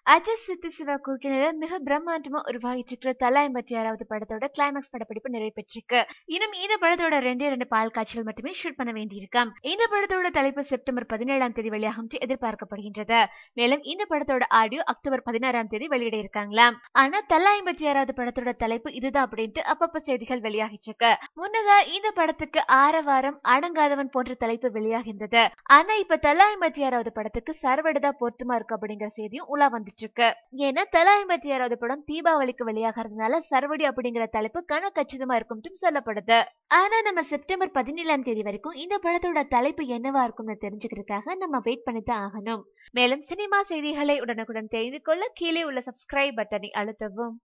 அஜய் சித்தி சிவா கூட்டணியில மிக பிரம்மாண்டமா உருவாகிட்டு இருக்கிற தலா எண்பத்தி ஆறாவது படத்தோட கிளைமாக்ஸ் படப்பிடிப்பு நிறைவேற்றிருக்கு இன்னும் இந்த படத்தோட ரெண்டே ரெண்டு பால் காட்சிகள் மட்டுமே ஷூட் பண்ண வேண்டியிருக்காம் இந்த படத்தோட தலைப்பு செப்டம்பர் பதினேழாம் தேதி வெளியாகும் என்று எதிர்பார்க்கப்படுகின்றது மேலும் இந்த படத்தோட ஆடியோ அக்டோபர் பதினாறாம் தேதி வெளியிட இருக்காங்களாம் ஆனா தலா எண்பத்தி ஆறாவது படத்தோட தலைப்பு இதுதான் அப்படின்ட்டு அப்பப்ப செய்திகள் வெளியாகிட்டு இருக்கு முன்னதா இந்த படத்துக்கு ஆரவாரம் அடங்காதவன் போன்ற தலைப்பு வெளியாகின்றது ஆனா இப்ப தலா எண்பத்தி ஆறாவது படத்துக்கு சரவெடுதா பொருத்தமா இருக்கு அப்படிங்கிற செய்தியும் உலா வந்துட்டு இருக்கு ஏன்னா தலா எண்பத்தி ஆறாவது படம் தீபாவளிக்கு வெளியாகிறதுனால சரவடி அப்படிங்கிற தலைப்பு கணக்கச்சிதமா இருக்கும் சொல்லப்படுது ஆனா நம்ம செப்டம்பர் பதினேழாம் தேதி வரைக்கும் இந்த படத்தோட தலைப்பு என்னவா இருக்கும்னு தெரிஞ்சுக்கிறதுக்காக நம்ம வெயிட் பண்ணி தான் ஆகணும் மேலும் சினிமா செய்திகளை உடனுக்குடன் தெரிந்து கொள்ள கீழே உள்ள சப்ஸ்கிரைப் பட்டனை அழுத்தவும்